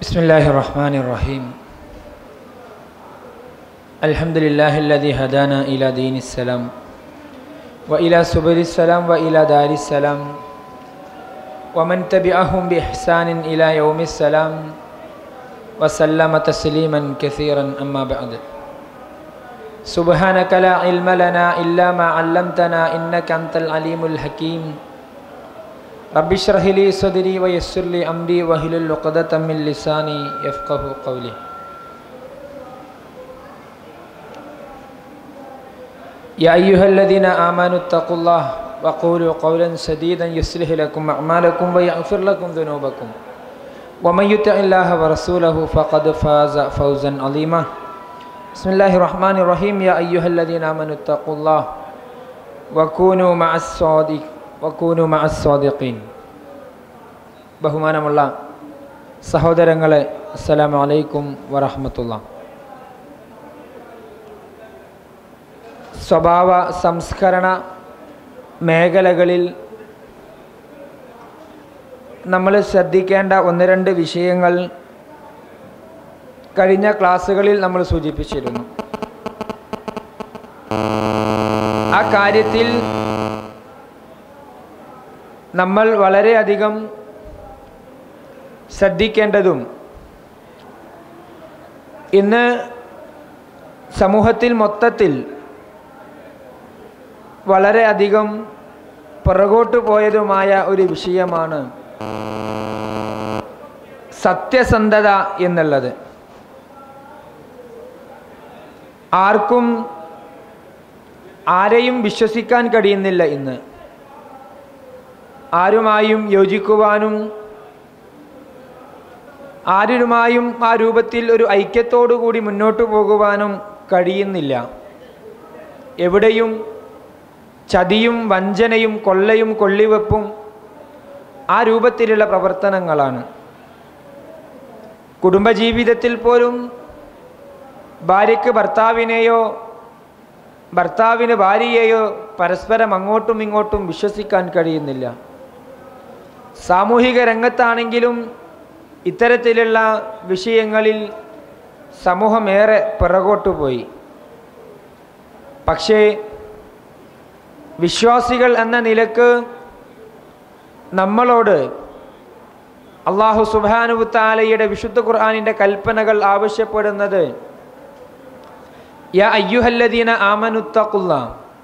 بسم الله الرحمن الرحيم الحمد لله الذي هدانا إلى دين السلام وإلى سبل السلام وإلى دار السلام ومن تبعهم بإحسان إلى يوم السلام وسلم تسليما كثيرا أما بعد سبحانك لا علم لنا إلا ما علمتنا إنك أنت العليم الحكيم رب اشرح لي صدري ويسر لي أمري واحلل عقدة من لساني يفقه قولي يا أيها الذين آمنوا اتقوا الله وقولوا قولا سديدا يصلح لكم أعمالكم ويغفر لكم ذنوبكم ومن يطع الله ورسوله فقد فاز فوزا عظيما بسم الله الرحمن الرحيم يا أيها الذين آمنوا اتقوا الله وكونوا مع الصادق വക്കൂനു മഅസ്വാദിഖീൻ ബഹുമാനമുള്ള സഹോദരങ്ങളെ അസ്സലാമു അലൈക്കും വറഹമത്തുള്ള സ്വഭാവ സംസ്കരണ മേഖലകളിൽ നമ്മൾ ശ്രദ്ധിക്കേണ്ട ഒന്ന് രണ്ട് വിഷയങ്ങൾ കഴിഞ്ഞ ക്ലാസ്സുകളിൽ നമ്മൾ സൂചിപ്പിച്ചിരുന്നു ആ കാര്യത്തിൽ നമ്മൾ വളരെയധികം ശ്രദ്ധിക്കേണ്ടതും ഇന്ന് സമൂഹത്തിൽ മൊത്തത്തിൽ വളരെയധികം പുറകോട്ട് പോയതുമായ ഒരു വിഷയമാണ് സത്യസന്ധത എന്നുള്ളത് ആർക്കും ആരെയും വിശ്വസിക്കാൻ കഴിയുന്നില്ല ഇന്ന് ആരുമായും യോജിക്കുവാനും ആരുമായും ആ രൂപത്തിൽ ഒരു ഐക്യത്തോടു കൂടി മുന്നോട്ട് പോകുവാനും കഴിയുന്നില്ല എവിടെയും ചതിയും വഞ്ചനയും കൊള്ളയും കൊള്ളിവെപ്പും ആ രൂപത്തിലുള്ള പ്രവർത്തനങ്ങളാണ് കുടുംബജീവിതത്തിൽ പോലും ഭാര്യയ്ക്ക് ഭർത്താവിനെയോ ഭർത്താവിന് ഭാര്യയെയോ പരസ്പരം അങ്ങോട്ടും ഇങ്ങോട്ടും വിശ്വസിക്കാൻ കഴിയുന്നില്ല സാമൂഹിക രംഗത്താണെങ്കിലും ഇത്തരത്തിലുള്ള വിഷയങ്ങളിൽ സമൂഹമേറെ പിറകോട്ടു പോയി പക്ഷേ വിശ്വാസികൾ എന്ന നിലക്ക് നമ്മളോട് അള്ളാഹു സുബാനുത്താലയുടെ വിശുദ്ധ ഖുർആാനിൻ്റെ കൽപ്പനകൾ ആവശ്യപ്പെടുന്നത് യാ അയ്യുഹല്ലദീന ആമനുത്തക്കുള്ള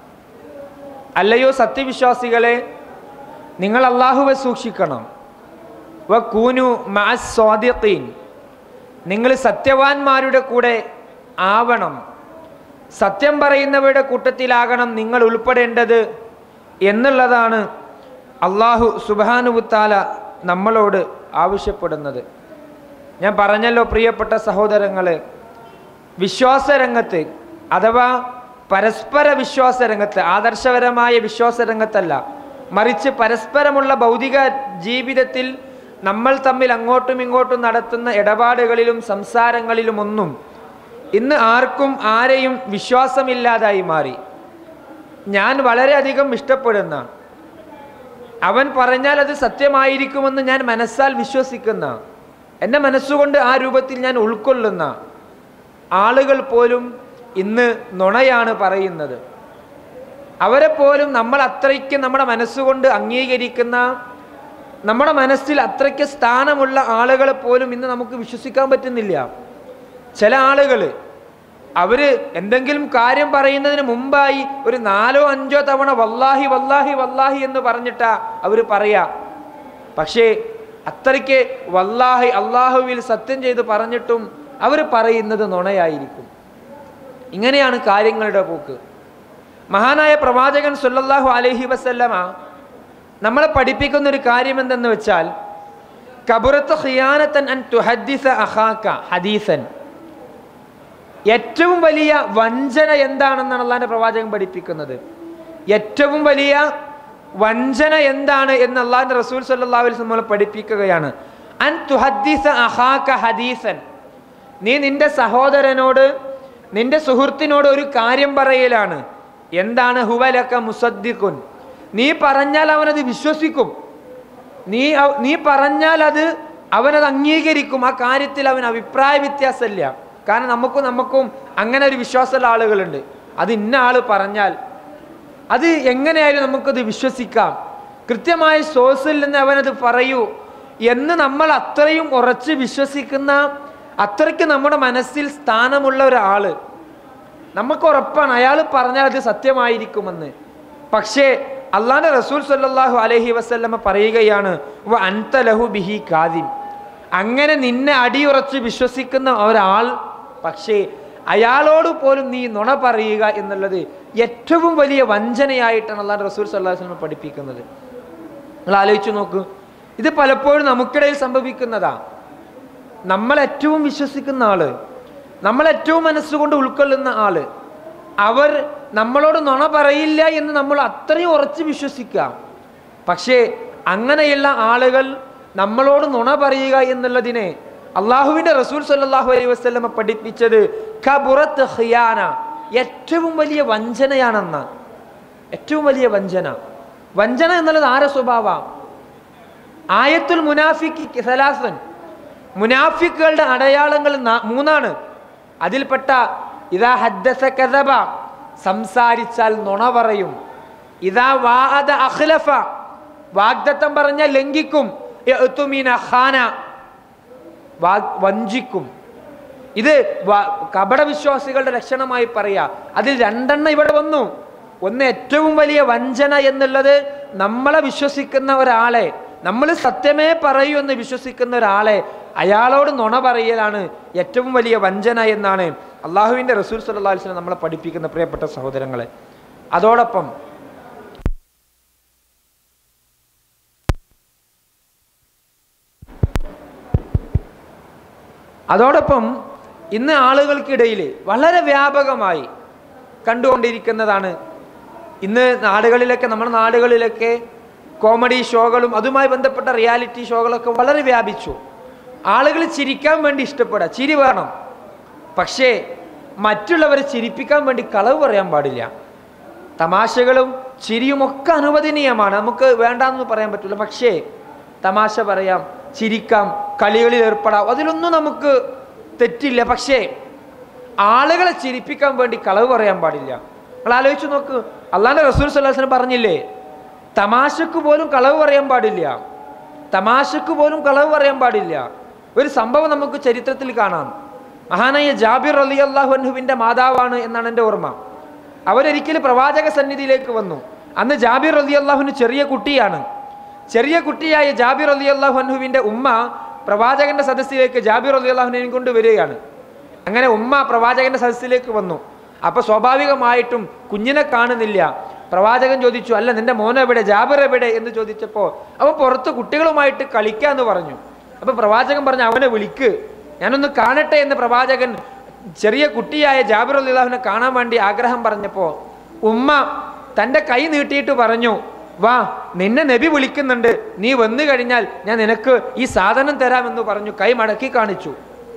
അല്ലയോ സത്യവിശ്വാസികളെ നിങ്ങൾ അള്ളാഹുവെ സൂക്ഷിക്കണം വ കൂനു മാസ്വാദ്യത്തീൻ നിങ്ങൾ സത്യവാന്മാരുടെ കൂടെ ആവണം സത്യം പറയുന്നവരുടെ കൂട്ടത്തിലാകണം നിങ്ങൾ ഉൾപ്പെടേണ്ടത് എന്നുള്ളതാണ് അള്ളാഹു സുബാനുവുത്താല നമ്മളോട് ആവശ്യപ്പെടുന്നത് ഞാൻ പറഞ്ഞല്ലോ പ്രിയപ്പെട്ട സഹോദരങ്ങളെ വിശ്വാസരംഗത്ത് അഥവാ പരസ്പര വിശ്വാസ രംഗത്ത് ആദർശപരമായ വിശ്വാസ രംഗത്തല്ല മറിച്ച് പരസ്പരമുള്ള ഭൗതിക ജീവിതത്തിൽ നമ്മൾ തമ്മിൽ അങ്ങോട്ടും ഇങ്ങോട്ടും നടത്തുന്ന ഇടപാടുകളിലും സംസാരങ്ങളിലും ഒന്നും ഇന്ന് ആർക്കും ആരെയും വിശ്വാസമില്ലാതായി മാറി ഞാൻ വളരെയധികം ഇഷ്ടപ്പെടുന്ന അവൻ പറഞ്ഞാൽ അത് സത്യമായിരിക്കുമെന്ന് ഞാൻ മനസ്സാൽ വിശ്വസിക്കുന്ന എൻ്റെ മനസ്സുകൊണ്ട് ആ രൂപത്തിൽ ഞാൻ ഉൾക്കൊള്ളുന്ന ആളുകൾ പോലും ഇന്ന് നുണയാണ് പറയുന്നത് അവരെ പോലും നമ്മൾ അത്രയ്ക്ക് നമ്മുടെ മനസ്സുകൊണ്ട് അംഗീകരിക്കുന്ന നമ്മുടെ മനസ്സിൽ അത്രയ്ക്ക് സ്ഥാനമുള്ള ആളുകളെ പോലും ഇന്ന് നമുക്ക് വിശ്വസിക്കാൻ പറ്റുന്നില്ല ചില ആളുകൾ അവർ എന്തെങ്കിലും കാര്യം പറയുന്നതിന് മുമ്പായി ഒരു നാലോ അഞ്ചോ തവണ വല്ലാഹി വല്ലാഹി വല്ലാഹി എന്ന് പറഞ്ഞിട്ടാ അവർ പറയാ പക്ഷേ അത്രയ്ക്ക് വല്ലാഹി അള്ളാഹുവിൽ സത്യം ചെയ്ത് പറഞ്ഞിട്ടും അവർ പറയുന്നത് നുണയായിരിക്കും ഇങ്ങനെയാണ് കാര്യങ്ങളുടെ പോക്ക് മഹാനായ പ്രവാചകൻ സല്ലല്ലാഹു അലൈഹി വസല്ലമ നമ്മളെ പഠിപ്പിക്കുന്ന ഒരു കാര്യം എന്തെന്ന് വെച്ചാൽ കബുറത്ത് ഖിയാനത്തൻ അൻ തുഹദ്ദിസ അഹാക്ക ഹദീസൻ ഏറ്റവും വലിയ വഞ്ചന എന്താണെന്നാണ് അള്ളാന്റെ പ്രവാചകൻ പഠിപ്പിക്കുന്നത് ഏറ്റവും വലിയ വഞ്ചന എന്താണ് എന്ന് അള്ളാഹിന്റെ റസൂൽ സല്ലാ അലൈഹി നമ്മളെ പഠിപ്പിക്കുകയാണ് അൻ തുഹദ്ദിസ അഹാക്ക ഹദീസൻ നീ നിന്റെ സഹോദരനോട് നിന്റെ സുഹൃത്തിനോട് ഒരു കാര്യം പറയലാണ് എന്താണ് ഹുവലക്ക മുസദ്ദിഖുൻ നീ പറഞ്ഞാൽ അവനത് വിശ്വസിക്കും നീ അവ- നീ പറഞ്ഞാൽ അത് അവനത് അംഗീകരിക്കും ആ കാര്യത്തിൽ അവൻ അഭിപ്രായ വ്യത്യാസമില്ല കാരണം നമുക്കും നമുക്കും അങ്ങനെ ഒരു വിശ്വാസമുള്ള ആളുകളുണ്ട് അത് ഇന്ന ആള് പറഞ്ഞാൽ അത് എങ്ങനെയായാലും നമുക്കത് വിശ്വസിക്കാം കൃത്യമായ സോഴ്സിൽ നിന്ന് അവനത് പറയൂ എന്ന് നമ്മൾ അത്രയും ഉറച്ച് വിശ്വസിക്കുന്ന അത്രയ്ക്ക് നമ്മുടെ മനസ്സിൽ സ്ഥാനമുള്ള ഒരാള് നമുക്ക് ഉറപ്പാണ് അയാൾ പറഞ്ഞാൽ അത് സത്യമായിരിക്കുമെന്ന് പക്ഷേ അള്ളാന്റെ റസൂൽ സല്ലല്ലാഹു അലൈഹി വസല്ലമ പറയുകയാണ് "വ അൻത ലഹു ബിഹി കാദിം അങ്ങനെ നിന്നെ അടിയുറച്ച് വിശ്വസിക്കുന്ന ഒരാൾ പക്ഷേ അയാളോട് പോലും നീ നുണ പറയുക എന്നുള്ളത് ഏറ്റവും വലിയ വഞ്ചനയായിട്ടാണ് അള്ളാഹ് റസൂൽ സല്ലല്ലാഹു അലൈഹി വസല്ലമ പഠിപ്പിക്കുന്നത് നിങ്ങൾ ആലോചിച്ച് നോക്കൂ ഇത് പലപ്പോഴും നമുക്കിടയിൽ സംഭവിക്കുന്നതാ നമ്മൾ ഏറ്റവും വിശ്വസിക്കുന്ന ആള് നമ്മൾ ഏറ്റവും മനസ്സുകൊണ്ട് ഉൾക്കൊള്ളുന്ന ആള് അവർ നമ്മളോട് നുണ പറയില്ല എന്ന് നമ്മൾ അത്രയും ഉറച്ച് വിശ്വസിക്കാം പക്ഷേ അങ്ങനെയുള്ള ആളുകൾ നമ്മളോട് നുണ പറയുക എന്നുള്ളതിനെ അള്ളാഹുവിന്റെ റസൂൽ സല്ലല്ലാഹു അലൈഹി വസല്ലമ പഠിപ്പിച്ചത് ഖബുറത്ത് ഖിയാന ഏറ്റവും വലിയ വഞ്ചനയാണെന്ന് ഏറ്റവും വലിയ വഞ്ചന വഞ്ചന എന്നുള്ളത് ആരെ സ്വഭാവ ആയത്തുൽ മുനാഫിക്ക് സലാസൻ മുനാഫിക്കുകളുടെ അടയാളങ്ങൾ നാ- മൂന്നാണ് അതിൽപ്പെട്ട ഇതാ ഹദ്ദസ കദബ സംസാരിച്ചാൽ നുണ പറയും ഇതാ വാഅദ അഖ്ലഫ വാഗ്ദത്തം പറഞ്ഞാൽ ലംഘിക്കും യഅ്തുമിന ഖാന വാ- വഞ്ചിക്കും ഇത് വ- കപടവിശ്വാസികളുടെ ലക്ഷണമായി പറയാ അതിൽ രണ്ടെണ്ണം ഇവിടെ വന്നു ഒന്ന് ഏറ്റവും വലിയ വഞ്ചന എന്നുള്ളത് നമ്മളെ വിശ്വസിക്കുന്ന ഒരാളെ നമ്മൾ സത്യമേ പറയൂ എന്ന് വിശ്വസിക്കുന്ന ഒരാളെ അയാളോട് നുണ പറയലാണ് ഏറ്റവും വലിയ വഞ്ചന എന്നാണ് അള്ളാഹുവിൻ്റെ റസൂൽ സല്ലല്ലാഹു അലൈഹി വസല്ലം നമ്മളെ പഠിപ്പിക്കുന്ന പ്രിയപ്പെട്ട സഹോദരങ്ങളെ അതോടൊപ്പം അതോടൊപ്പം ഇന്ന് ആളുകൾക്കിടയിൽ വളരെ വ്യാപകമായി കണ്ടുകൊണ്ടിരിക്കുന്നതാണ് ഇന്ന് നാടുകളിലൊക്കെ നമ്മുടെ നാടുകളിലൊക്കെ കോമഡി ഷോകളും അതുമായി ബന്ധപ്പെട്ട റിയാലിറ്റി ഷോകളൊക്കെ വളരെ വ്യാപിച്ചു ആളുകൾ ചിരിക്കാൻ വേണ്ടി ഇഷ്ടപ്പെടുക ചിരി വേണം പക്ഷേ മറ്റുള്ളവരെ ചിരിപ്പിക്കാൻ വേണ്ടി കളവ് പറയാൻ പാടില്ല തമാശകളും ചിരിയും ഒക്കെ അനുവദനീയമാണ് നമുക്ക് വേണ്ടാന്ന് പറയാൻ പറ്റില്ല പക്ഷേ തമാശ പറയാം ചിരിക്കാം കളികളിൽ ഏർപ്പെടാം അതിലൊന്നും നമുക്ക് തെറ്റില്ല പക്ഷേ ആളുകളെ ചിരിപ്പിക്കാൻ വേണ്ടി കളവ് പറയാൻ പാടില്ല നിങ്ങൾ ആലോചിച്ച് നോക്ക് അള്ളാന്റെ റസൂൽ സല്ലാസിന് പറഞ്ഞില്ലേ തമാശക്ക് പോലും കളവ് പറയാൻ പാടില്ല തമാശക്ക് പോലും കളവ് പറയാൻ പാടില്ല ഒരു സംഭവം നമുക്ക് ചരിത്രത്തിൽ കാണാം മഹാനായ ജാബിർ അലി അള്ളാഹുവിന്റെ മാതാവാണ് എന്നാണ് എൻ്റെ ഓർമ്മ അവരൊരിക്കൽ പ്രവാചക സന്നിധിയിലേക്ക് വന്നു അന്ന് ജാബിർ അലി അള്ളാഹുവിന് ചെറിയ കുട്ടിയാണ് ചെറിയ കുട്ടിയായ ജാബിർ അലി അള്ളാഹുവിന്റെ ഉമ്മ പ്രവാചകന്റെ സദസ്സിലേക്ക് ജാബിർ അലി അള്ളാഹുവിനെ കൊണ്ട് വരികയാണ് അങ്ങനെ ഉമ്മ പ്രവാചകന്റെ സദസ്സിലേക്ക് വന്നു അപ്പൊ സ്വാഭാവികമായിട്ടും കുഞ്ഞിനെ കാണുന്നില്ല പ്രവാചകൻ ചോദിച്ചു അല്ല നിന്റെ മോൻ എവിടെ ജാബിർ എവിടെ എന്ന് ചോദിച്ചപ്പോൾ അവൻ പുറത്ത് കുട്ടികളുമായിട്ട് കളിക്കാന്ന് പറഞ്ഞു അപ്പൊ പ്രവാചകൻ പറഞ്ഞു അവനെ വിളിക്ക് ഞാനൊന്ന് കാണട്ടെ എന്ന് പ്രവാചകൻ ചെറിയ കുട്ടിയായ ജാബിർ അള്ളാഹുവിനെ കാണാൻ വേണ്ടി ആഗ്രഹം പറഞ്ഞപ്പോ ഉമ്മ തന്റെ കൈ നീട്ടിയിട്ട് പറഞ്ഞു വാ നിന്നെ നബി വിളിക്കുന്നുണ്ട് നീ വന്നു കഴിഞ്ഞാൽ ഞാൻ നിനക്ക് ഈ സാധനം തരാമെന്ന് പറഞ്ഞു കൈ മടക്കി കാണിച്ചു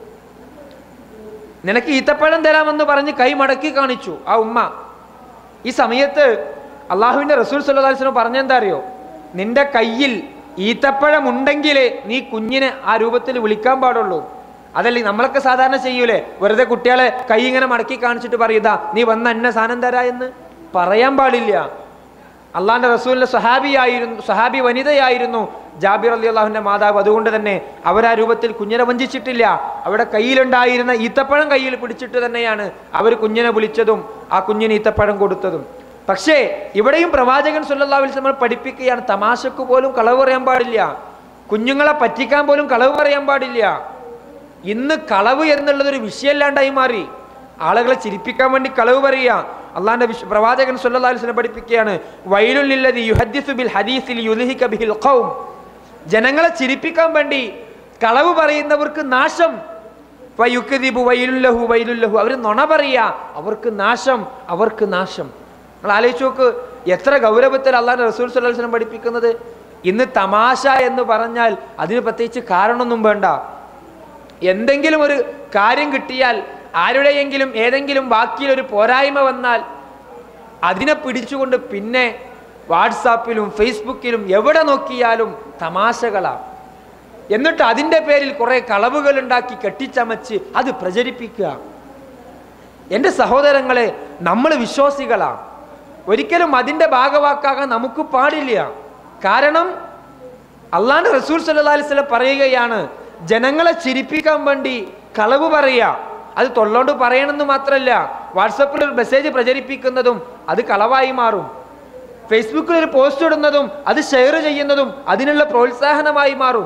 നിനക്ക് ഈത്തപ്പഴം തരാമെന്ന് പറഞ്ഞ് കൈ മടക്കി കാണിച്ചു ആ ഉമ്മ ഈ സമയത്ത് അള്ളാഹുവിന്റെ റസൂൽ സല്ലാസ്ലം പറഞ്ഞെന്താ അറിയോ നിന്റെ കയ്യിൽ ഈത്തപ്പഴം ഉണ്ടെങ്കിലേ നീ കുഞ്ഞിനെ ആ രൂപത്തിൽ വിളിക്കാൻ പാടുള്ളൂ അതല്ലേ നമ്മളൊക്കെ സാധാരണ ചെയ്യൂലേ വെറുതെ കുട്ടികളെ കൈ ഇങ്ങനെ മടക്കി കാണിച്ചിട്ട് പറയുതാ നീ വന്ന എന്നെ സാധനം തരാ എന്ന് പറയാൻ പാടില്ല അള്ളാന്റെ റസൂലിന്റെ സഹാബിയായിരുന്നു സഹാബി വനിതയായിരുന്നു ജാബിർ അലി അള്ളാഹുവിന്റെ മാതാവ് അതുകൊണ്ട് തന്നെ അവർ ആ രൂപത്തിൽ കുഞ്ഞിനെ വഞ്ചിച്ചിട്ടില്ല അവിടെ കയ്യിലുണ്ടായിരുന്ന ഈത്തപ്പഴം കയ്യിൽ പിടിച്ചിട്ട് തന്നെയാണ് അവർ കുഞ്ഞിനെ വിളിച്ചതും ആ കുഞ്ഞിന് ഈത്തപ്പഴം കൊടുത്തതും പക്ഷേ ഇവിടെയും പ്രവാചകൻ സല്ലല്ലാഹു അലൈഹി വസല്ലം പഠിപ്പിക്കുകയാണ് തമാശക്ക് പോലും കളവ് പറയാൻ പാടില്ല കുഞ്ഞുങ്ങളെ പറ്റിക്കാൻ പോലും കളവ് പറയാൻ പാടില്ല ഇന്ന് കളവ് എന്നുള്ളത് ഒരു വിഷയമല്ലാണ്ടായി മാറി ആളുകളെ ചിരിപ്പിക്കാൻ വേണ്ടി കളവ് പറയുക അള്ളാന്റെ വിശ് പ്രവാചകൻ സല്ലല്ലാഹു അലൈഹി വസല്ലം പഠിപ്പിക്കുകയാണ് വൈലുല്ലില്ലദി യുഹദ്ദിസു ബിൽ ഹദീസിൽ യുൽഹിക ബിഹിൽ ഖൗം ജനങ്ങളെ ചിരിപ്പിക്കാൻ വേണ്ടി കളവ് പറയുന്നവർക്ക് നാശം ഫയുക്ദിബു വൈലുല്ലഹു വൈലുല്ലഹു അവർ നുണ പറയുക അവർക്ക് നാശം അവർക്ക് നാശം നിങ്ങൾ ആലോചിച്ച് നോക്ക് എത്ര ഗൗരവത്തിൽ അള്ളാഹ് റസൂൽ സല്ലല്ലാഹു അലൈഹി വസല്ലം പഠിപ്പിക്കുന്നത് ഇന്ന് തമാശ എന്ന് പറഞ്ഞാൽ അതിന് പ്രത്യേകിച്ച് കാരണമൊന്നും വേണ്ട എന്തെങ്കിലും ഒരു കാര്യം കിട്ടിയാൽ ആരുടെയെങ്കിലും ഏതെങ്കിലും വാക്കിൽ ഒരു പോരായ്മ വന്നാൽ അതിനെ പിടിച്ചുകൊണ്ട് പിന്നെ വാട്സാപ്പിലും ഫേസ്ബുക്കിലും എവിടെ നോക്കിയാലും തമാശകളാ എന്നിട്ട് അതിൻ്റെ പേരിൽ കുറെ കളവുകൾ ഉണ്ടാക്കി കെട്ടിച്ചമച്ച് അത് പ്രചരിപ്പിക്കുക എൻ്റെ സഹോദരങ്ങളെ നമ്മൾ വിശ്വാസികളാണ് ഒരിക്കലും അതിൻ്റെ ഭാഗവാക്കാകാൻ നമുക്ക് പാടില്ല കാരണം അള്ളാന്റെ റസൂൽ സല്ലല്ലാഹു അലൈഹി വസല്ലം പറയുകയാണ് ജനങ്ങളെ ചിരിപ്പിക്കാൻ വേണ്ടി കളവ് പറയുക അത് തൊള്ളോണ്ട് പറയണമെന്ന് മാത്രമല്ല വാട്സപ്പിൽ ഒരു മെസ്സേജ് പ്രചരിപ്പിക്കുന്നതും അത് കളവായി മാറും ഫേസ്ബുക്കിൽ ഒരു പോസ്റ്റ് ഇടുന്നതും അത് ഷെയർ ചെയ്യുന്നതും അതിനുള്ള പ്രോത്സാഹനമായി മാറും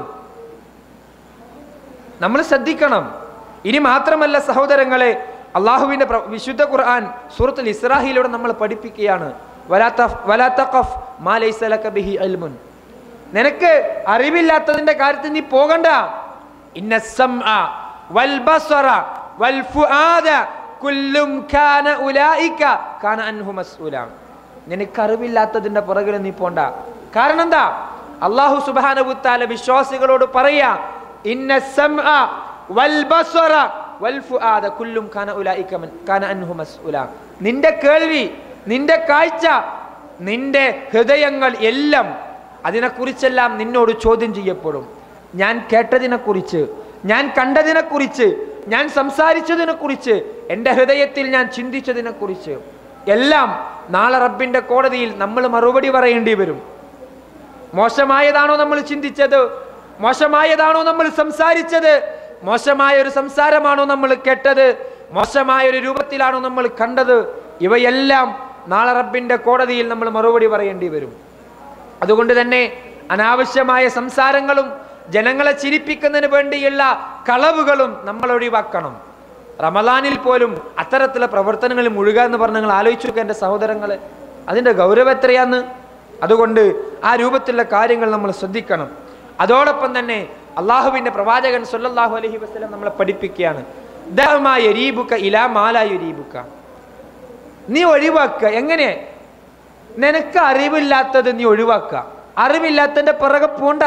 നമ്മൾ ശ്രദ്ധിക്കണം ഇനി മാത്രമല്ല സഹോദരങ്ങളെ അള്ളാഹുവിന്റെ പ്ര- വിശുദ്ധ ഖുർആൻ സൂറത്തുൽ ഇസ്രാഹിലൂടെ നമ്മൾ പഠിപ്പിക്കുകയാണ് വലാ തഫ്- വലാ തഖഫ് മാ ലൈസ ലക ബിഹി ഇൽമുൻ. നിനക്ക് അറിവില്ലാത്തതിന്റെ കാര്യത്തിൽ നീ പോകണ്ട ഇന്ന സംഅ വൽ ബസറ വൽ ഫുആദ കുല്ലും കാന ഉലൈക കാന അൻഹു മസ്ഊല നിനക്ക് അറിവില്ലാത്തതിന്റെ പുറകിൽ നീ പോണ്ട കാരണം എന്താ അള്ളാഹു സുബാനബുത്താല വിശ്വാസികളോട് പറയാ ഇന്ന സംഅ വൽ ബസറ വൽ ഫുആദ കുല്ലും കാന ഉലൈക മൻ- കാന അൻഹു മസ്ഊല നിന്റെ കേൾവി നിന്റെ കാഴ്ച നിന്റെ ഹൃദയങ്ങൾ എല്ലാം അതിനെക്കുറിച്ചെല്ലാം നിന്നോട് ചോദ്യം ചെയ്യപ്പെടും ഞാൻ കേട്ടതിനെക്കുറിച്ച് ഞാൻ കണ്ടതിനെക്കുറിച്ച് ഞാൻ സംസാരിച്ചതിനെക്കുറിച്ച് എൻ്റെ ഹൃദയത്തിൽ ഞാൻ ചിന്തിച്ചതിനെക്കുറിച്ച് എല്ലാം നാളെ റബ്ബിൻ്റെ കോടതിയിൽ നമ്മൾ മറുപടി പറയേണ്ടി വരും മോശമായതാണോ നമ്മൾ ചിന്തിച്ചത് മോശമായതാണോ നമ്മൾ സംസാരിച്ചത് മോശമായ ഒരു സംസാരമാണോ നമ്മൾ കേട്ടത് മോശമായ ഒരു രൂപത്തിലാണോ നമ്മൾ കണ്ടത് ഇവയെല്ലാം നാളെ റബ്ബിന്റെ കോടതിയിൽ നമ്മൾ മറുപടി പറയേണ്ടി വരും അതുകൊണ്ട് തന്നെ അനാവശ്യമായ സംസാരങ്ങളും ജനങ്ങളെ ചിരിപ്പിക്കുന്നതിന് വേണ്ടിയുള്ള കളവുകളും നമ്മൾ ഒഴിവാക്കണം റമദാനിൽ പോലും അത്തരത്തിലുള്ള പ്രവർത്തനങ്ങളിൽ മുഴുക എന്ന് പറഞ്ഞ് നിങ്ങൾ ആലോചിച്ചു നോക്കുക എൻ്റെ സഹോദരങ്ങളെ അതിൻ്റെ ഗൗരവം എത്രയാന്ന് അതുകൊണ്ട് ആ രൂപത്തിലുള്ള കാര്യങ്ങൾ നമ്മൾ ശ്രദ്ധിക്കണം അതോടൊപ്പം തന്നെ അള്ളാഹുവിൻ്റെ പ്രവാചകൻ സല്ലല്ലാഹു അലൈഹി വസല്ലം നമ്മളെ പഠിപ്പിക്കുകയാണ് ദഹമായ യരീബുക്ക ഇലാ മാലാ യുരീബുക്ക നീ ഒഴിവാക്കുക എങ്ങനെ നിനക്ക് അറിവില്ലാത്തത് നീ ഒഴിവാക്കുക അറിവില്ലാത്തതിന്റെ പിറകെ പോണ്ട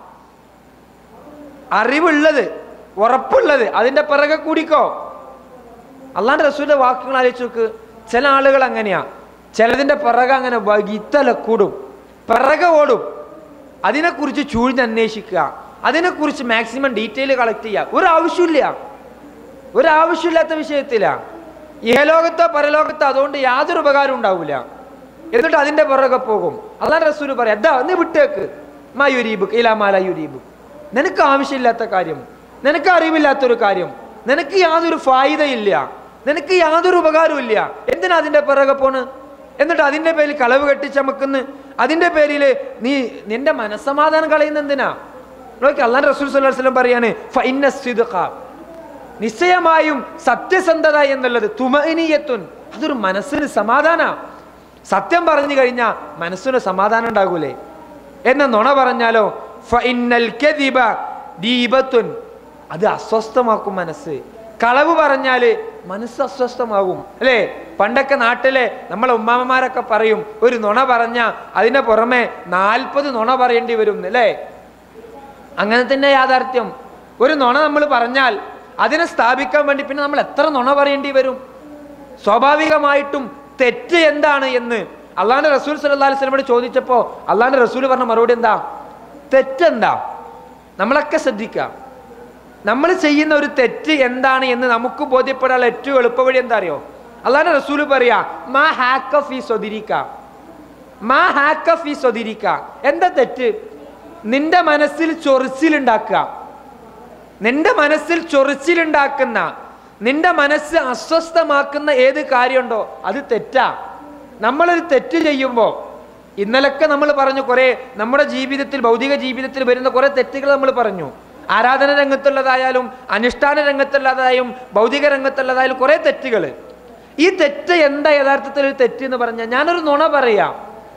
അറിവുള്ളത് ഉറപ്പുള്ളത് അതിന്റെ പിറകെ കൂടിക്കോ അള്ളാന്റെ റസൂലിന്റെ വാക്കുകൾ ആലോചിച്ച് നോക്ക് ചില ആളുകൾ അങ്ങനെയാ ചിലതിന്റെ പിറകെ അങ്ങനെ വകിത്തല കൂടും പിറകെ ഓടും അതിനെക്കുറിച്ച് ചൂഴ്ന്ന് അന്വേഷിക്കുക അതിനെക്കുറിച്ച് മാക്സിമം ഡീറ്റെയിൽ കളക്ട് ചെയ്യുക ഒരു ആവശ്യമില്ല ഒരു ആവശ്യമില്ലാത്ത വിഷയത്തിലാ ഇഹലോകത്തോ പരലോകത്തോ അതുകൊണ്ട് യാതൊരു ഉപകാരം ഉണ്ടാവില്ല എന്നിട്ട് അതിന്റെ പുറകെ പോകും അതാണ് റസൂല് പറയാം എന്താ നീ വിട്ടേക്ക് മായുരീബുക്ക് ഇലാ മാലായുരീബുക്ക് നിനക്ക് ആവശ്യമില്ലാത്ത കാര്യം നിനക്ക് അറിവില്ലാത്തൊരു കാര്യം നിനക്ക് യാതൊരു ഫായിദയില്ല നിനക്ക് യാതൊരു ഉപകാരവും ഇല്ല എന്തിനാ അതിന്റെ പിറകെ പോണ് എന്നിട്ട് അതിന്റെ പേരിൽ കളവ് കെട്ടിച്ചമക്കുന്ന് അതിന്റെ പേരിൽ നീ നിന്റെ മനസ്സമാധാനം കളയുന്ന എന്തിനാ നോക്കി അള്ളാൻ റസൂൽ സല്ലല്ലാഹു അലൈഹി വസല്ലം പറയാണ് ഫഇന്ന സിദ്ഖ നിശ്ചയമായും സത്യസന്ധത എന്നുള്ളത് തുമഇനിയത്തുൻ അതൊരു മനസ്സിന് സമാധാന സത്യം പറഞ്ഞു കഴിഞ്ഞാൽ മനസ്സിന് സമാധാനം ഉണ്ടാകൂലേ എന്ന നുണ പറഞ്ഞാലോ ഫഇന്നൽ കദിബ ദീപത്തുൻ അത് അസ്വസ്ഥമാക്കും മനസ്സ് കളവ് പറഞ്ഞാല് മനസ്സ് അസ്വസ്ഥമാകും അല്ലേ പണ്ടൊക്കെ നാട്ടിലെ നമ്മളെ ഉമ്മാമ്മമാരൊക്കെ പറയും ഒരു നുണ പറഞ്ഞ അതിന്റെ പുറമെ നാൽപ്പത് നുണ പറയേണ്ടി വരും അല്ലേ അങ്ങനെ തന്നെ യാഥാർത്ഥ്യം ഒരു നുണ നമ്മൾ പറഞ്ഞാൽ അതിനെ സ്ഥാപിക്കാൻ വേണ്ടി പിന്നെ നമ്മൾ എത്ര നുണ പറയേണ്ടി വരും സ്വാഭാവികമായിട്ടും തെറ്റ് എന്താണ് എന്ന് അള്ളാന്റെ റസൂൽ സല്ലല്ലാഹു അലൈഹി വസല്ലമയോട് ചോദിച്ചപ്പോൾ അള്ളാന്റെ റസൂൽ പറഞ്ഞ മറുപടി എന്താ തെറ്റെന്താ നമ്മളൊക്കെ ശ്രദ്ധിക്കാം നമ്മൾ ചെയ്യുന്ന ഒരു തെറ്റ് എന്താണ് എന്ന് നമുക്ക് ബോധ്യപ്പെടാനുള്ള ഏറ്റവും എളുപ്പവഴി എന്താ അറിയോ അള്ളാന്റെ റസൂൽ പറയാ മാ ഹാക്ക ഫീ സ്വതിരിക്ക മാ ഹാക്ക ഫീ സ്വതിരിക്ക എന്താ തെറ്റ് നിന്റെ മനസ്സിൽ ചൊറിച്ചിലുണ്ടാക്കുക നിന്റെ മനസ്സിൽ ചൊറിച്ചിലുണ്ടാക്കുന്ന നിന്റെ മനസ്സ് അസ്വസ്ഥമാക്കുന്ന ഏത് കാര്യമുണ്ടോ അത് തെറ്റാ നമ്മളൊരു തെറ്റ് ചെയ്യുമ്പോൾ ഇന്നലൊക്കെ നമ്മൾ പറഞ്ഞു കുറെ നമ്മുടെ ജീവിതത്തിൽ ഭൗതിക ജീവിതത്തിൽ വരുന്ന കുറെ തെറ്റുകൾ നമ്മൾ പറഞ്ഞു ആരാധന രംഗത്തുള്ളതായാലും അനുഷ്ഠാന രംഗത്തുള്ളതായും ഭൗതിക രംഗത്തുള്ളതായാലും കുറെ തെറ്റുകൾ ഈ തെറ്റ് എന്താ യഥാർത്ഥത്തിൽ ഒരു തെറ്റ് എന്ന് പറഞ്ഞാൽ ഞാനൊരു നുണ പറയാം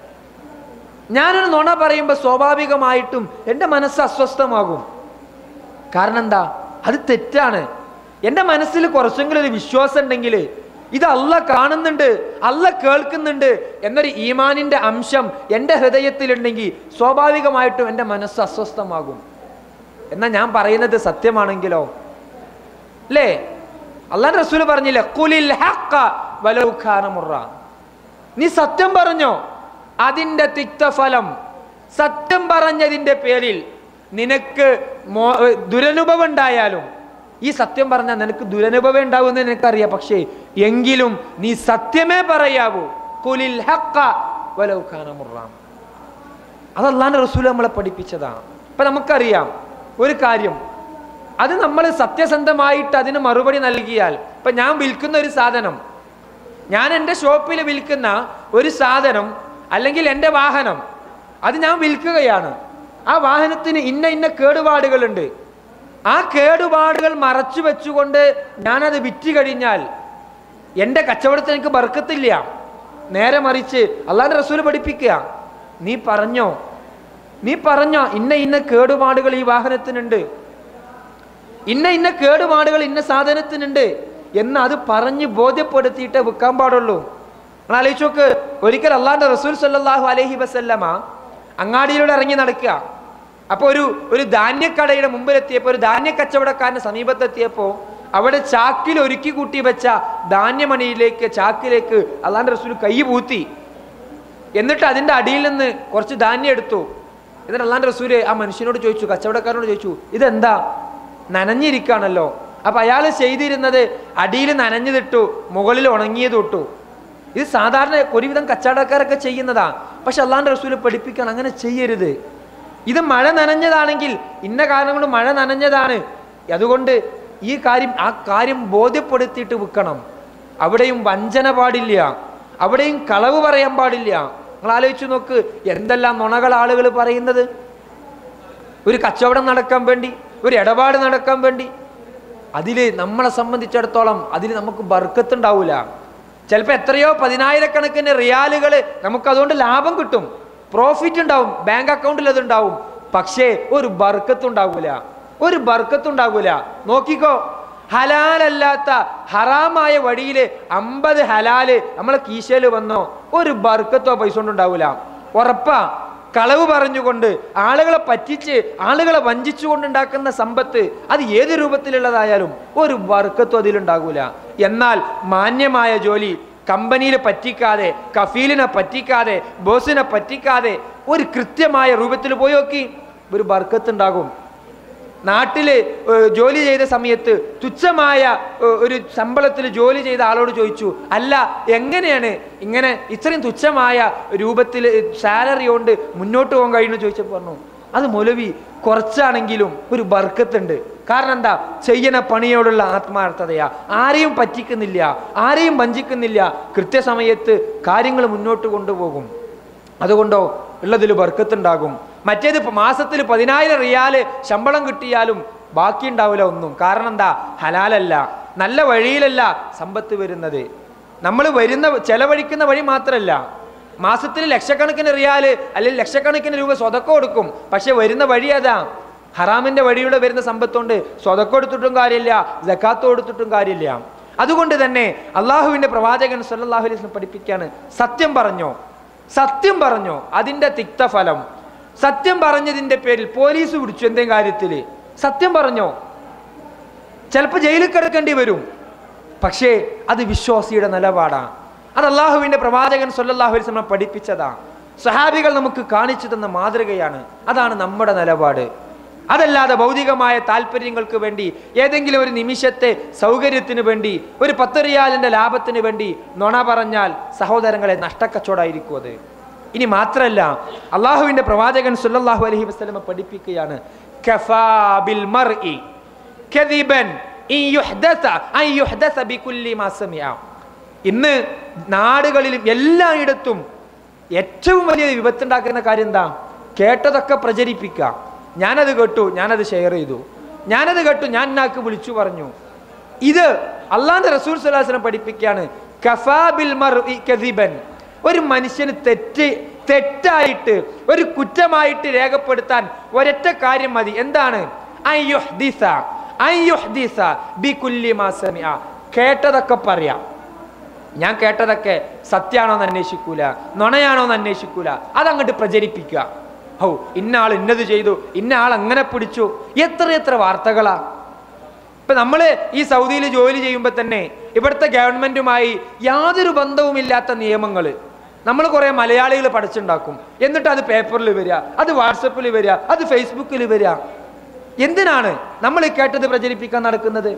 ഞാനൊരു നുണ പറയുമ്പോൾ സ്വാഭാവികമായിട്ടും എൻ്റെ മനസ്സ് അസ്വസ്ഥമാകും കാരണം എന്താ അത് തെറ്റാണ് എൻ്റെ മനസ്സിൽ കുറച്ചെങ്കിലും ഒരു വിശ്വാസം ഉണ്ടെങ്കിൽ ഇത് അല്ല കാണുന്നുണ്ട് അല്ല കേൾക്കുന്നുണ്ട് എന്നൊരു ഈമാനിന്റെ അംശം എൻ്റെ ഹൃദയത്തിലുണ്ടെങ്കിൽ സ്വാഭാവികമായിട്ടും എൻ്റെ മനസ്സ് അസ്വസ്ഥമാകും എന്നാൽ ഞാൻ പറയുന്നത് സത്യമാണെങ്കിലോ അല്ലേ അള്ളാൻ റസൂൽ പറഞ്ഞില്ലേ കുലിൽ ഹഖ വലൗ ഖാന മുറ നീ സത്യം പറഞ്ഞോ അതിൻ്റെ തിക്തഫലം സത്യം പറഞ്ഞതിൻ്റെ പേരിൽ നിനക്ക് മോ ദുരനുഭവം ഉണ്ടായാലും ഈ സത്യം പറഞ്ഞാൽ നിനക്ക് ദുരനുഭവം ഉണ്ടാവുമെന്ന് നിനക്കറിയാം പക്ഷേ എങ്കിലും നീ സത്യമേ പറയാവൂ കുലിൽ ഹക്ക വലൗ കാന മുറാം അത് അള്ളാന്റെ റസൂൽ നമ്മളെ പഠിപ്പിച്ചതാണ് ഇപ്പൊ നമുക്കറിയാം ഒരു കാര്യം അത് നമ്മൾ സത്യസന്ധമായിട്ട് അതിന് മറുപടി നൽകിയാൽ ഇപ്പൊ ഞാൻ വിൽക്കുന്ന ഒരു സാധനം ഞാൻ എൻ്റെ ഷോപ്പിൽ വിൽക്കുന്ന ഒരു സാധനം അല്ലെങ്കിൽ എൻ്റെ വാഹനം അത് ഞാൻ വിൽക്കുകയാണ് ആ വാഹനത്തിന് ഇന്ന ഇന്ന കേടുപാടുകളുണ്ട് ആ കേടുപാടുകൾ മറച്ചു വെച്ചുകൊണ്ട് ഞാനത് വിറ്റ് കഴിഞ്ഞാൽ എൻ്റെ കച്ചവടത്തിന് എനിക്ക് ബർക്കത്തില്ല നേരെ മറിച്ച് അള്ളാന്റെ റസൂല് പഠിപ്പിക്കുക നീ പറഞ്ഞോ നീ പറഞ്ഞോ ഇന്ന ഇന്ന കേടുപാടുകൾ ഈ വാഹനത്തിനുണ്ട് ഇന്ന ഇന്ന കേടുപാടുകൾ ഇന്ന സാധനത്തിനുണ്ട് എന്ന് അത് പറഞ്ഞ് ബോധ്യപ്പെടുത്തിയിട്ടേ വിൽക്കാൻ പാടുള്ളൂ നിങ്ങൾ ആലോചിച്ച് നോക്ക് ഒരിക്കൽ അള്ളാന്റെ റസൂൽ സല്ലല്ലാഹു അലൈഹി വസല്ലമ അങ്ങാടിയിലൂടെ ഇറങ്ങി നടക്കുക അപ്പോൾ ഒരു ഒരു ധാന്യക്കടയുടെ മുമ്പിലെത്തിയപ്പോൾ ഒരു ധാന്യ കച്ചവടക്കാരന്റെ സമീപത്തെത്തിയപ്പോൾ അവിടെ ചാക്കിൽ ഒരുക്കി കൂട്ടി വെച്ച ധാന്യമണിയിലേക്ക് ചാക്കിലേക്ക് അള്ളാന്റെ റസൂൽ കൈ പൂത്തി എന്നിട്ട് അതിന്റെ അടിയിൽ നിന്ന് കുറച്ച് ധാന്യം എടുത്തു എന്നിട്ട് അള്ളാന്റെ റസൂല് ആ മനുഷ്യനോട് ചോദിച്ചു കച്ചവടക്കാരനോട് ചോദിച്ചു ഇതെന്താ നനഞ്ഞിരിക്കാണല്ലോ അപ്പൊ അയാൾ ചെയ്തിരുന്നത് അടിയിൽ നനഞ്ഞതിട്ടു മുകളിൽ ഉണങ്ങിയത് ഇട്ടു ഇത് സാധാരണ ഒരുവിധം കച്ചവടക്കാരൊക്കെ ചെയ്യുന്നതാ പക്ഷെ അള്ളാന്റെ റസൂല് പഠിപ്പിക്കണം അങ്ങനെ ചെയ്യരുത് ഇത് മഴ നനഞ്ഞതാണെങ്കിൽ ഇന്ന കാരണം കൊണ്ട് മഴ നനഞ്ഞതാണ് അതുകൊണ്ട് ഈ കാര്യം ആ കാര്യം ബോധ്യപ്പെടുത്തിയിട്ട് വിൽക്കണം അവിടെയും വഞ്ചന പാടില്ല അവിടെയും കളവ് പറയാൻ പാടില്ല നിങ്ങൾ ആലോചിച്ച് നോക്ക് എന്തെല്ലാം നുണകൾ ആളുകൾ പറയുന്നത് ഒരു കച്ചവടം നടക്കാൻ വേണ്ടി ഒരു ഇടപാട് നടക്കാൻ വേണ്ടി അതിൽ നമ്മളെ സംബന്ധിച്ചിടത്തോളം അതിൽ നമുക്ക് ബർക്കത്തുണ്ടാവൂല ചിലപ്പോൾ എത്രയോ പതിനായിരക്കണക്കിന് റിയാലുകൾ നമുക്ക് അതുകൊണ്ട് ലാഭം കിട്ടും പ്രോഫിറ്റ് ഉണ്ടാവും ബാങ്ക് അക്കൗണ്ടിൽ അത് ഉണ്ടാവും പക്ഷേ ഒരു ബർക്കത്തുണ്ടാവൂല ഒരു ബർക്കത്തുണ്ടാകൂല നോക്കിക്കോ ഹലാലല്ലാത്ത ഹറാമായ വഴിയില് അമ്പത് ഹലാല് നമ്മളെ കീശയിൽ വന്നോ ഒരു ബർക്കത്തോ പൈസ കൊണ്ടുണ്ടാവൂല ഉറപ്പാ കളവ് പറഞ്ഞുകൊണ്ട് ആളുകളെ പറ്റിച്ച് ആളുകളെ വഞ്ചിച്ചുകൊണ്ടുണ്ടാക്കുന്ന സമ്പത്ത് അത് ഏത് രൂപത്തിലുള്ളതായാലും ഒരു വർക്കത്തും അതിലുണ്ടാകൂല എന്നാൽ മാന്യമായ ജോലി കമ്പനിയിൽ പറ്റിക്കാതെ കഫീലിനെ പറ്റിക്കാതെ ബോസിനെ പറ്റിക്കാതെ ഒരു കൃത്യമായ രൂപത്തിൽ പോയി നോക്കി ഒരു ബർക്കത്തുണ്ടാകും നാട്ടില് ഏർ, ജോലി ചെയ്ത സമയത്ത് തുച്ഛമായ ഏർ, ഒരു ശമ്പളത്തിൽ ജോലി ചെയ്ത ആളോട് ചോദിച്ചു അല്ല എങ്ങനെയാണ് ഇങ്ങനെ ഇത്രയും തുച്ഛമായ രൂപത്തിൽ സാലറി കൊണ്ട് മുന്നോട്ട് പോകാൻ കഴിയുമെന്ന് ചോദിച്ചപ്പോൾ പറഞ്ഞു അത് മൊലവി കുറച്ചാണെങ്കിലും ഒരു ബർക്കത്തുണ്ട് കാരണം എന്താ ചെയ്യണ പണിയോടുള്ള ആത്മാർത്ഥതയാ ആരെയും പറ്റിക്കുന്നില്ല ആരെയും വഞ്ചിക്കുന്നില്ല കൃത്യസമയത്ത് കാര്യങ്ങൾ മുന്നോട്ട് കൊണ്ടുപോകും അതുകൊണ്ടോ ഉള്ളതിൽ ബർക്കത്തുണ്ടാകും മറ്റേത് ഇപ്പൊ മാസത്തിൽ പതിനായിരം റിയാല് ശമ്പളം കിട്ടിയാലും ബാക്കി ഉണ്ടാവില്ല ഒന്നും കാരണം എന്താ ഹലാലല്ല നല്ല വഴിയിലല്ല സമ്പത്ത് വരുന്നത് നമ്മൾ വരുന്ന ചെലവഴിക്കുന്ന വഴി മാത്രമല്ല മാസത്തിൽ ലക്ഷക്കണക്കിന് റിയാല് അല്ലെങ്കിൽ ലക്ഷക്കണക്കിന് രൂപ സ്വതക്ക കൊടുക്കും പക്ഷെ വരുന്ന വഴി അതാ ഹറാമിന്റെ വഴിയുടെ വരുന്ന സമ്പത്തുകൊണ്ട് സ്വതക്ക കൊടുത്തിട്ടും കാര്യമില്ല ജക്കാത്ത് കൊടുത്തിട്ടും കാര്യമില്ല അതുകൊണ്ട് തന്നെ അള്ളാഹുവിന്റെ പ്രവാചകൻ സല്ലല്ലാഹു അലൈഹി വസല്ലം പഠിപ്പിക്കാണ് സത്യം പറഞ്ഞോ സത്യം പറഞ്ഞോ അതിന്റെ തിക്തഫലം സത്യം പറഞ്ഞതിന്റെ പേരിൽ പോലീസ് പിടിച്ചു എന്തെങ്കിലും കാര്യത്തിൽ സത്യം പറഞ്ഞോ ചിലപ്പോൾ ജയിലിൽ കിടക്കേണ്ടി വരും പക്ഷേ അത് വിശ്വാസിയുടെ നിലപാടാണ് അത് അള്ളാഹുവിന്റെ പ്രവാചകൻ സല്ലല്ലാഹു അലൈഹി വസല്ലം പഠിപ്പിച്ചതാ സഹാബികൾ നമുക്ക് കാണിച്ചു തന്ന മാതൃകയാണ് അതാണ് നമ്മുടെ നിലപാട് അതല്ലാതെ ഭൗതികമായ താല്പര്യങ്ങൾക്ക് വേണ്ടി ഏതെങ്കിലും ഒരു നിമിഷത്തെ സൗകര്യത്തിന് വേണ്ടി ഒരു പത്ത് റിയാലിന്റെ ലാഭത്തിന് വേണ്ടി നുണ പറഞ്ഞാൽ സഹോദരങ്ങളെ നഷ്ടക്കച്ചവടമായിരിക്കും അത് ഇനി മാത്രമല്ല അള്ളാഹുവിന്റെ പ്രവാചകൻ സല്ലല്ലാഹു അലൈഹി വസല്ലമ പഠിപ്പിക്കുകയാണ് കഫാ ബിൽ മർഇ കദിബൻ ഇൻ യുഹ്ദസ അൻ യുഹ്ദസ ബികുല്ലി മാ സമിഅ ഇന്ന് നാടുകളിലും എല്ലായിടത്തും ഏറ്റവും വലിയ വിപത്തുണ്ടാക്കുന്ന കാര്യം എന്താ കേട്ടതൊക്കെ പ്രചരിപ്പിക്കുക ഞാനത് കേട്ടു ഞാനത് ഷെയർ ചെയ്തു ഞാനത് കേട്ടു ഞാൻ നാക്ക് വിളിച്ചു പറഞ്ഞു ഇത് അള്ളാന്റെ റസൂൽ സലാഹുലം പഠിപ്പിക്കുകയാണ് കഫാ ബിൽ മർഇ കദിബൻ ഒരു മനുഷ്യന് തെറ്റ് തെറ്റായിട്ട് ഒരു കുറ്റമായിട്ട് രേഖപ്പെടുത്താൻ ഒരൊറ്റ കാര്യം മതി എന്താണ് അയ്യുഹ്ദിസ അയ്യുഹ്ദിസ ബികുല്ലി മാ സമിഅ കേട്ടതൊക്കെ പറയാം ഞാൻ കേട്ടതൊക്കെ സത്യാണോ എന്ന് അന്വേഷിക്കൂല നുണയാണോ എന്ന് അന്വേഷിക്കൂല അതങ്ങോട്ട് പ്രചരിപ്പിക്കുക ഹൗ ഇന്ന ആൾ ഇന്നത് ചെയ്തു ഇന്ന ആൾ അങ്ങനെ പിടിച്ചു എത്ര എത്ര വാർത്തകളാ ഇപ്പൊ നമ്മൾ ഈ സൗദിയിൽ ജോലി ചെയ്യുമ്പോൾ തന്നെ ഇവിടുത്തെ ഗവൺമെന്റുമായി യാതൊരു ബന്ധവുമില്ലാത്ത നിയമങ്ങൾ നമ്മൾ കുറേ മലയാളികൾ പഠിച്ചുണ്ടാക്കും എന്നിട്ട് അത് പേപ്പറിൽ വരിക അത് വാട്സപ്പിൽ വരിക അത് ഫേസ്ബുക്കിൽ വരിക എന്തിനാണ് നമ്മൾ ഈ കേട്ടത് പ്രചരിപ്പിക്കാൻ നടക്കുന്നത്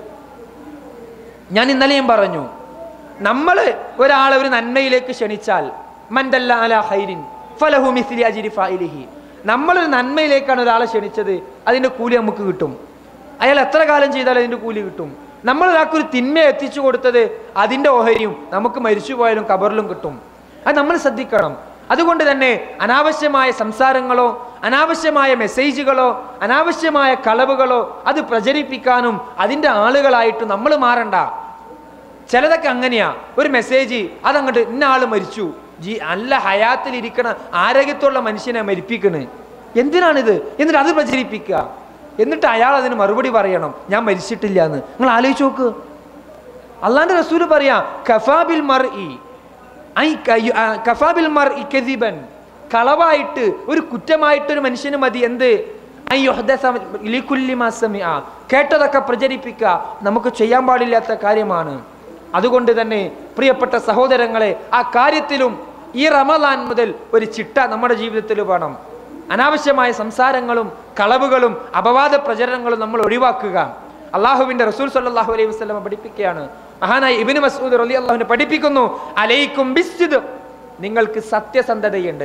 ഞാൻ ഇന്നലെയും പറഞ്ഞു നമ്മൾ ഒരാളെ ഒരു നന്മയിലേക്ക് ക്ഷണിച്ചാൽ മൻദല്ല അല ഹൈരിൻ ഫലഹു മിസ്ലി അജിരി ഫായിലിഹി നമ്മളൊരു നന്മയിലേക്കാണ് ഒരാളെ ക്ഷണിച്ചത് അതിൻ്റെ കൂലി നമുക്ക് കിട്ടും അയാൾ എത്ര കാലം ചെയ്താലും അതിൻ്റെ കൂലി കിട്ടും നമ്മൾ ഒരാൾക്ക് ഒരു തിന്മ എത്തിച്ചു കൊടുത്തത് അതിൻ്റെ ഓഹരിയും നമുക്ക് മരിച്ചു പോയാലും കബറിലും കിട്ടും അത് നമ്മൾ ശ്രദ്ധിക്കണം അതുകൊണ്ട് തന്നെ അനാവശ്യമായ സംസാരങ്ങളോ അനാവശ്യമായ മെസ്സേജുകളോ അനാവശ്യമായ കളവുകളോ അത് പ്രചരിപ്പിക്കാനും അതിൻ്റെ ആളുകളായിട്ട് നമ്മൾ മാറണ്ട ചിലതൊക്കെ അങ്ങനെയാ ഒരു മെസ്സേജ് അതങ്ങോട്ട് ഇന്ന ആള് മരിച്ചു ജി നല്ല ഹയാത്തിൽ ഇരിക്കണ ആരോഗ്യത്തുള്ള മനുഷ്യനെ മരിപ്പിക്കണ് എന്തിനാണിത് എന്നിട്ട് അത് പ്രചരിപ്പിക്കുക എന്നിട്ട് അയാൾ അതിന് മറുപടി പറയണം ഞാൻ മരിച്ചിട്ടില്ല എന്ന് നിങ്ങൾ ആലോചിച്ച് നോക്ക് അള്ളാന്റെ റസൂല് പറയാ കഫാബിൽ മർ ഇ ഐ കയ്യു- ആ, കഫാബിൽ മർ ഇ കദിബൻ കളവായിട്ട് ഒരു കുറ്റമായിട്ട് ഒരു മനുഷ്യന് മതി എന്ത് ഐ യുഹ്ദസ ലികുല്ലി മാ സമിഅ. കേട്ടതൊക്കെ പ്രചരിപ്പിക്കുക നമുക്ക് ചെയ്യാൻ പാടില്ലാത്ത കാര്യമാണ് അതുകൊണ്ട് തന്നെ പ്രിയപ്പെട്ട സഹോദരങ്ങളെ ആ കാര്യത്തിലും ഈ റമദാൻ മുതൽ ഒരു ചിട്ട നമ്മുടെ ജീവിതത്തിൽ വേണം അനാവശ്യമായ സംസാരങ്ങളും കളവുകളും അപവാദ പ്രചരണങ്ങളും നമ്മൾ ഒഴിവാക്കുക അള്ളാഹുവിന്റെ റസൂൽ സല്ലല്ലാഹു അലൈഹി വസല്ലം പഠിപ്പിക്കുകയാണ് മഹാനായ ഇബ്നു മസ്ഊദ് റളിയല്ലാഹു അള്ളാഹുവിനെ പഠിപ്പിക്കുന്നു അലൈക്കും ബിസ്ജിദ് നിങ്ങൾക്ക് സത്യസന്ധതയുണ്ട്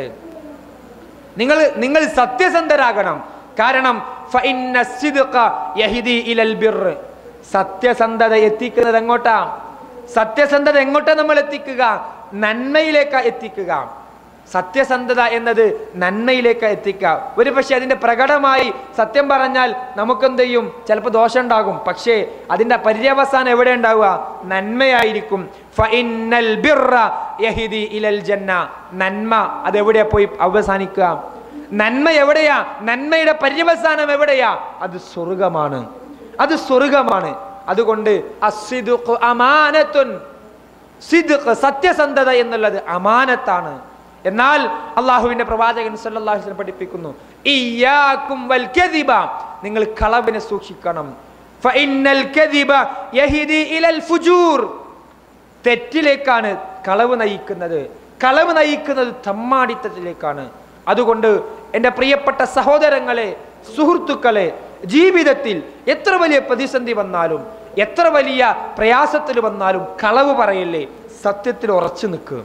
നിങ്ങൾ നിങ്ങൾ സത്യസന്ധരാകണം കാരണം ഫഇന്ന സിദ്ഖ യഹ്ദി ഇലൽ ബിർറ് സത്യസന്ധത എത്തിക്കുന്നത് എങ്ങോട്ടാ സത്യസന്ധത എങ്ങോട്ടാ നമ്മൾ എത്തിക്കുക നന്മയിലേക്ക് എത്തിക്കുക സത്യസന്ധത എന്നത് നന്മയിലേക്ക് എത്തിക്കുക ഒരു പക്ഷെ അതിന്റെ പ്രകടമായി സത്യം പറഞ്ഞാൽ നമുക്കെന്ത് ചെയ്യും ചിലപ്പോൾ ദോഷം ഉണ്ടാകും പക്ഷേ അതിന്റെ പര്യവസാനം എവിടെ ഉണ്ടാവുക നന്മയായിരിക്കും ഫഇന്നൽ ബിർറ യഹ്ദി ഇലൽ ജന്ന നന്മ അതെവിടെയാ പോയി അവസാനിക്കുക നന്മ എവിടെയാ നന്മയുടെ പര്യവസാനം എവിടെയാ അത് സ്വർഗമാണ് അത് സ്വർഗമാണ് അതുകൊണ്ട് അസ്സിദുഖു അമാനത്തുൻ സിദ്ഖ് സത്യസന്ധത എന്നുള്ളത് അമാനത്താണ് എന്നാൽ അള്ളാഹുവിന്റെ പ്രവാചകൻ സല്ലല്ലാഹു അലൈഹി വസല്ലം പഠിപ്പിക്കുന്നു ഇയ്യാക്കും വൽ കദിബ നിങ്ങൾ കളവിനെ സൂക്ഷിക്കണം ഫഇന്നൽ കദിബ യഹ്ദി ഇലൽ ഫുജൂർ തെറ്റിലേക്കാണ് കളവ് നയിക്കുന്നത് കളവ് നയിക്കുന്നത് തമ്മാടിത്തത്തിലേക്കാണ് അതുകൊണ്ട് എൻ്റെ പ്രിയപ്പെട്ട സഹോദരങ്ങളെ സുഹൃത്തുക്കളെ ജീവിതത്തിൽ എത്ര വലിയ പ്രതിസന്ധി വന്നാലും എത്ര വലിയ പ്രയാസത്തിൽ വന്നാലും കളവ് പറയല്ലേ സത്യത്തിൽ ഉറച്ചു നിൽക്കുക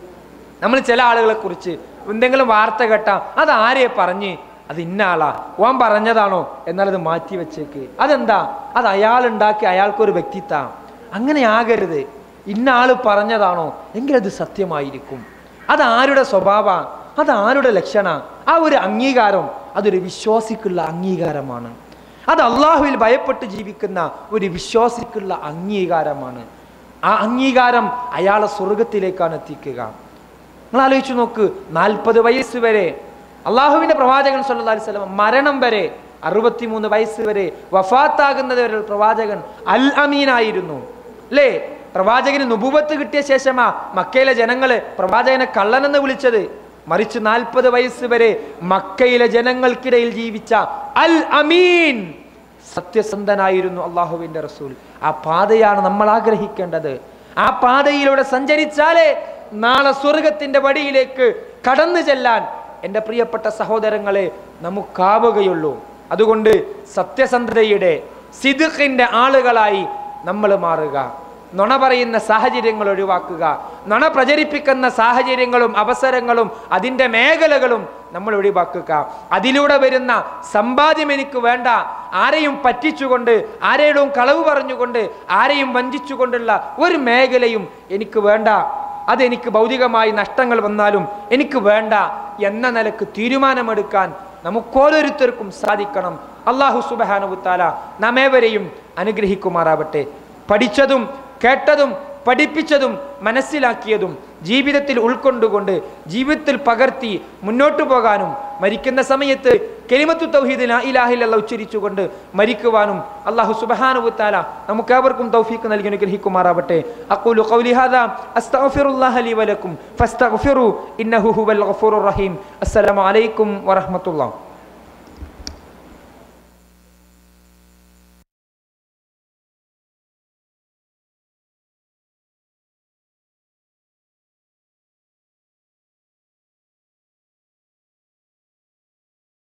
നമ്മൾ ചില ആളുകളെ കുറിച്ച് എന്തെങ്കിലും വാർത്ത കേട്ടാ അത് ആരെ പറഞ്ഞ് അത് ഇന്ന ആളാ ഓൻ പറഞ്ഞതാണോ എന്നാൽ അത് മാറ്റി വെച്ചേക്ക് അതെന്താ അത് അയാൾ ഉണ്ടാക്കി അയാൾക്കൊരു വ്യക്തിത്വ അങ്ങനെ ആകരുത് ഇന്ന ആള് പറഞ്ഞതാണോ എങ്കിൽ അത് സത്യമായിരിക്കും അത് ആരുടെ സ്വഭാവ അത് ആരുടെ ലക്ഷണ ആ ഒരു അംഗീകാരം അതൊരു വിശ്വാസിക്കുള്ള അംഗീകാരമാണ് അത് അള്ളാഹുവിൽ ഭയപ്പെട്ട് ജീവിക്കുന്ന ഒരു വിശ്വാസിക്കുള്ള അംഗീകാരമാണ് ആ അംഗീകാരം അയാളെ സ്വർഗത്തിലേക്കാണ് എത്തിക്കുക നിങ്ങൾ ആലോചിച്ച് നോക്ക് നാൽപ്പത് വയസ്സ് വരെ അള്ളാഹുവിന്റെ പ്രവാചകൻ സല്ലല്ലാഹു അലൈഹി വസല്ലം മരണം വരെ അറുപത്തിമൂന്ന് വയസ്സ് വരെ വഫാത്താകുന്നത് വരെ പ്രവാചകൻ അൽ അമീനായിരുന്നു അല്ലേ പ്രവാചകന് നുപുവത്ത് കിട്ടിയ ശേഷമാ മക്കയിലെ ജനങ്ങള് പ്രവാചകനെ കള്ളനെന്ന് വിളിച്ചത് മറിച്ച് നാൽപ്പത് വയസ്സ് വരെ മക്കയിലെ ജനങ്ങൾക്കിടയിൽ ജീവിച്ച അൽ അമീൻ സത്യസന്ധനായിരുന്നു അള്ളാഹുവിന്റെ റസൂൽ ആ പാതയാണ് നമ്മൾ ആഗ്രഹിക്കേണ്ടത് ആ പാതയിലൂടെ സഞ്ചരിച്ചാലേ നാളെ സ്വർഗത്തിന്റെ വടിയിലേക്ക് കടന്നു ചെല്ലാൻ എൻ്റെ പ്രിയപ്പെട്ട സഹോദരങ്ങളെ നമുക്കാവുകയുള്ളൂ അതുകൊണ്ട് സത്യസന്ധതയുടെ സിദുഖിന്റെ ആളുകളായി നമ്മൾ മാറുക നുണ പറയുന്ന സാഹചര്യങ്ങൾ ഒഴിവാക്കുക നുണ പ്രചരിപ്പിക്കുന്ന സാഹചര്യങ്ങളും അവസരങ്ങളും അതിൻ്റെ മേഖലകളും നമ്മൾ ഒഴിവാക്കുക അതിലൂടെ വരുന്ന സമ്പാദ്യം എനിക്ക് വേണ്ട ആരെയും പറ്റിച്ചുകൊണ്ട് ആരെയും കളവ് പറഞ്ഞുകൊണ്ട് ആരെയും വഞ്ചിച്ചുകൊണ്ടുള്ള ഒരു മേഖലയും എനിക്ക് വേണ്ട അതെനിക്ക് ഭൗതികമായി നഷ്ടങ്ങൾ വന്നാലും എനിക്ക് വേണ്ട എന്ന നിലക്ക് തീരുമാനമെടുക്കാൻ നമുക്കോരോരുത്തർക്കും സാധിക്കണം അള്ളാഹു സുബഹാനുത്താല നമ്മേവരെയും അനുഗ്രഹിക്കുമാറാവട്ടെ പഠിച്ചതും കേട്ടതും പഠിപ്പിച്ചതും മനസ്സിലാക്കിയതും ജീവിതത്തിൽ ഉൾക്കൊണ്ടുകൊണ്ട് ജീവിതത്തിൽ പകർത്തി മുന്നോട്ടു പോകാനും മരിക്കുന്ന സമയത്ത് കെലിമത്തു തൗഹീദ് ലാ ഇലാഹ ഇല്ലല്ലാഹ് ഉച്ചരിച്ചുകൊണ്ട് മരിക്കുവാനും അല്ലാഹു സുബ്ഹാനഹു വതആല നമുക്കേവർക്കും തൗഫീഖ് നൽകി അനുഗ്രഹിക്കുമാറാവട്ടെ അഖൂലു ഖൗലി ഹാദാ അസ്തഗ്ഫിറുല്ലാഹ ലി വലക്കും ഫസ്തഗ്ഫിറു ഇന്നഹു ഹുവൽ ഗഫൂറുർ റഹീം അസ്സലാമു അലൈക്കും വറഹ്മത്തുള്ളാഹി